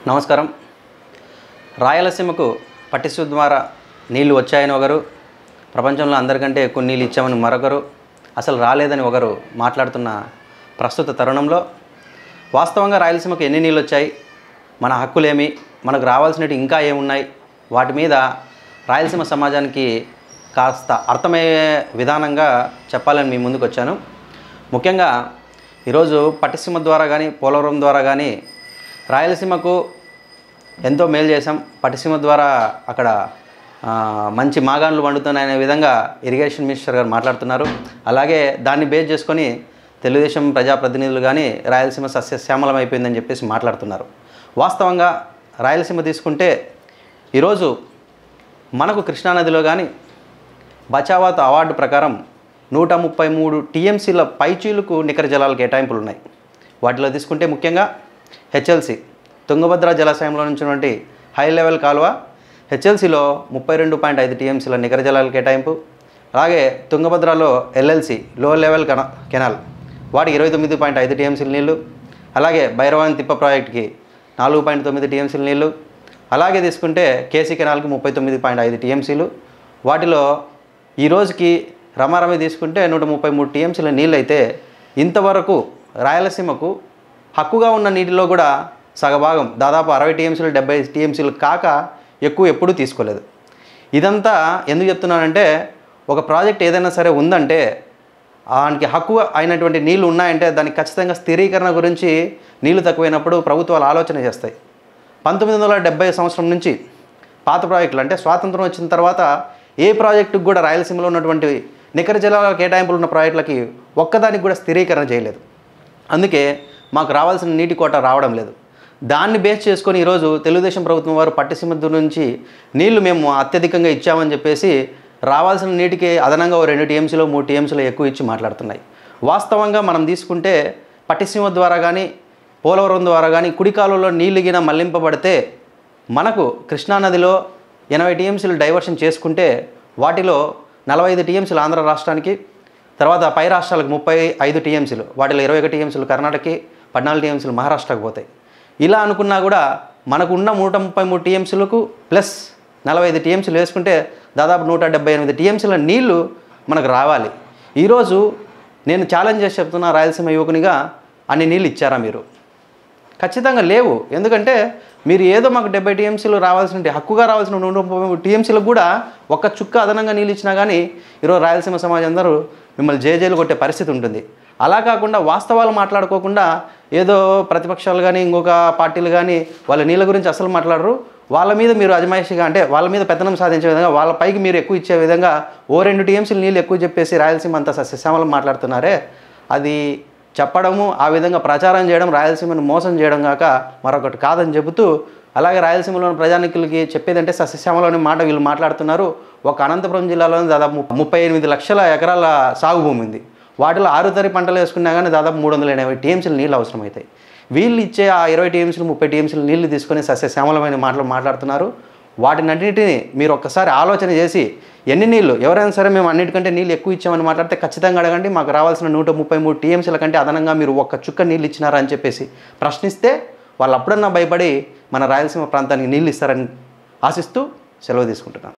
నమస్కారం రాయలసీమకు పట్టిసు ద్వారా నీళ్లు వచ్చాయని ఒకరు ప్రపంచంలో అందరికంటే ఎక్కువ నీళ్ళు ఇచ్చామని మరొకరు అసలు రాలేదని ఒకరు మాట్లాడుతున్న ప్రస్తుత తరుణంలో వాస్తవంగా రాయలసీమకు ఎన్ని నీళ్ళు వచ్చాయి మన హక్కులేమి మనకు రావాల్సినవి ఇంకా ఏమున్నాయి వాటి మీద రాయలసీమ సమాజానికి కాస్త అర్థమయ్యే విధానంగా చెప్పాలని మీ ముందుకు వచ్చాను ముఖ్యంగా ఈరోజు పట్టిసీమ ద్వారా కానీ పోలవరం ద్వారా కానీ రాయలసీమకు ఎంతో మేలు చేశాం పట్టిసీమ ద్వారా అక్కడ ఆ, మంచి మాగాన్లు వండుతున్నాయనే విధంగా ఇరిగేషన్ మినిస్టర్ గారు మాట్లాడుతున్నారు అలాగే దాన్ని బేస్ చేసుకొని తెలుగుదేశం ప్రజాప్రతినిధులు కానీ రాయలసీమ సస్యశ్యామలం అయిపోయిందని చెప్పేసి మాట్లాడుతున్నారు వాస్తవంగా రాయలసీమ తీసుకుంటే ఈరోజు మనకు కృష్ణానదిలో కానీ బచావాత అవార్డు ప్రకారం నూట ముప్పై మూడు టీఎంసీల పైచీలకు నికర జలాల కేటాయింపులు ఉన్నాయి వాటిలో తీసుకుంటే ముఖ్యంగా హెచ్ఎల్సి తుంగభద్ర జలాశయంలో నుంచి హై లెవెల్ కాలువ హెచ్ఎల్సిలో ముప్పై రెండు పాయింట్ ఐదు టీఎంసీల నికర జలాల కేటాయింపు అలాగే తుంగభద్రలో ఎల్ఎల్సి లో లెవెల్ కెనా కెనాల్ వాటికి ఇరవై తొమ్మిది పాయింట్ ఐదు టీఎంసీల నీళ్లు అలాగే భైరవాన్ తిప్ప ప్రాజెక్టుకి నాలుగు పాయింట్ తొమ్మిది టీఎంసీల నీళ్లు అలాగే తీసుకుంటే కేసీ కెనాల్కి ముప్పై తొమ్మిది పాయింట్ ఐదు టీఎంసీలు వాటిలో ఈ రోజుకి రమారమి తీసుకుంటే నూట ముప్పై మూడు టీఎంసీల నీళ్ళు అయితే ఇంతవరకు రాయలసీమకు హక్కుగా ఉన్న నీటిలో కూడా సగభాగం దాదాపు అరవై టీఎంసీలు డెబ్బై టీఎంసీలు కాక ఎక్కువ ఎప్పుడూ తీసుకోలేదు ఇదంతా ఎందుకు చెప్తున్నానంటే ఒక ప్రాజెక్ట్ ఏదైనా సరే ఉందంటే దానికి హక్కు అయినటువంటి నీళ్లు ఉన్నాయంటే దానికి ఖచ్చితంగా స్థిరీకరణ గురించి నీళ్లు తక్కువైనప్పుడు ప్రభుత్వాలు ఆలోచన చేస్తాయి పంతొమ్మిది వందల డెబ్బై సంవత్సరం నుంచి పాత ప్రాజెక్టులు అంటే స్వాతంత్రం వచ్చిన తర్వాత ఏ ప్రాజెక్టుకు కూడా రాయలసీమలో ఉన్నటువంటి నికర జలాల కేటాయింపులు ఉన్న ప్రాజెక్టులకి ఒక్కదానికి కూడా స్థిరీకరణ చేయలేదు అందుకే మాకు రావాల్సిన నీటి కోట రావడం లేదు దాన్ని బేస్ చేసుకొని ఈరోజు తెలుగుదేశం ప్రభుత్వం వారు పట్టిసీమ నుంచి నీళ్లు మేము అత్యధికంగా ఇచ్చామని చెప్పేసి రావాల్సిన నీటికి అదనంగా ఓ రెండు టీఎంసీలో మూడు టీఎంసీలో ఎక్కువ ఇచ్చి మాట్లాడుతున్నాయి వాస్తవంగా మనం తీసుకుంటే పట్టిసీమ ద్వారా కానీ పోలవరం ద్వారా కానీ కుడి కాలువలో నీళ్లు గిన మళ్లింపబడితే మనకు కృష్ణానదిలో ఎనభై టీఎంసీలు డైవర్షన్ చేసుకుంటే వాటిలో నలభై ఐదు టీఎంసీలు ఆంధ్ర రాష్ట్రానికి తర్వాత పై రాష్ట్రాలకు ముప్పై ఐదు టీఎంసీలు వాటిలో ఇరవై ఒక టీఎంసీలు కర్ణాటకకి పద్నాలుగు టీఎంసీలు మహారాష్ట్రకు పోతాయి ఇలా అనుకున్నా కూడా మనకు ఉన్న నూట ముప్పై మూడు టీఎంసీలకు ప్లస్ నలభై ఐదు టీఎంసీలు వేసుకుంటే దాదాపు నూట డెబ్బై ఎనిమిది టీఎంసీల నీళ్లు మనకు రావాలి ఈరోజు నేను ఛాలెంజ్ చేసి చెప్తున్నా రాయలసీమ యువకునిగా అన్ని నీళ్ళు ఇచ్చారా మీరు ఖచ్చితంగా లేవు ఎందుకంటే మీరు ఏదో మాకు డెబ్బై టీఎంసీలు రావాల్సిన హక్కుగా రావాల్సిన నూట ముప్పై మూడు టీఎంసీలకు కూడా ఒక్క చుక్క అదనంగా నీళ్ళు ఇచ్చినా కానీ ఈరోజు రాయలసీమ సమాజం అందరూ మిమ్మల్ని జేజేలు కొట్టే పరిస్థితి ఉంటుంది అలా కాకుండా వాస్తవాలు మాట్లాడుకోకుండా ఏదో ప్రతిపక్షాలు కానీ ఇంకొక పార్టీలు కానీ వాళ్ళ నీళ్ళ గురించి అసలు మాట్లాడరు వాళ్ళ మీద మీరు అజమాయిషిగా అంటే వాళ్ళ మీద పెత్తనం సాధించే విధంగా వాళ్ళ పైకి మీరు ఎక్కువ ఇచ్చే విధంగా ఓ రెండు టీఎంసీలు నీళ్ళు ఎక్కువ చెప్పేసి రాయలసీమ అంతా సస్యశ్యామలం మాట్లాడుతున్నారే అది చెప్పడము ఆ విధంగా ప్రచారం చేయడం రాయలసీమను మోసం చేయడం కాక మరొకటి కాదని చెబుతూ అలాగే రాయలసీమలోని ప్రజానికులకి చెప్పేదంటే సస్యశ్యామలోని మాట వీళ్ళు మాట్లాడుతున్నారు ఒక అనంతపురం జిల్లాలోని దాదాపు ము- ముప్పై ఎనిమిది లక్షల ఎకరాల సాగు భూమి ఉంది వాటిలో ఆరు తరి పంటలు వేసుకున్నా కానీ దాదాపు మూడు వందల ఎనభై టీఎంసీలు నీళ్ళు అవసరం అవుతాయి వీళ్ళు ఇచ్చే ఆ ఇరవై టీఎంసీలు ముప్పై టీఎంసీలు నీళ్లు తీసుకొని సస్యశ్యామలమైన మాటలు మాట్లాడుతున్నారు వాటినన్నిటిని మీరు ఒక్కసారి ఆలోచన చేసి ఎన్ని నీళ్ళు ఎవరైనా సరే మేము అన్నిటికంటే నీళ్ళు ఎక్కువ ఇచ్చామని మాట్లాడితే ఖచ్చితంగా అడగండి మాకు రావాల్సిన నూట ముప్పై మూడు టీఎంసీల కంటే అదనంగా మీరు ఒక్క చుక్క నీళ్ళు ఇచ్చినారా అని చెప్పేసి ప్రశ్నిస్తే వాళ్ళు అప్పుడన్నా భయపడి మన రాయలసీమ ప్రాంతానికి నీళ్ళు ఇస్తారని ఆశిస్తూ సెలవు తీసుకుంటున్నాను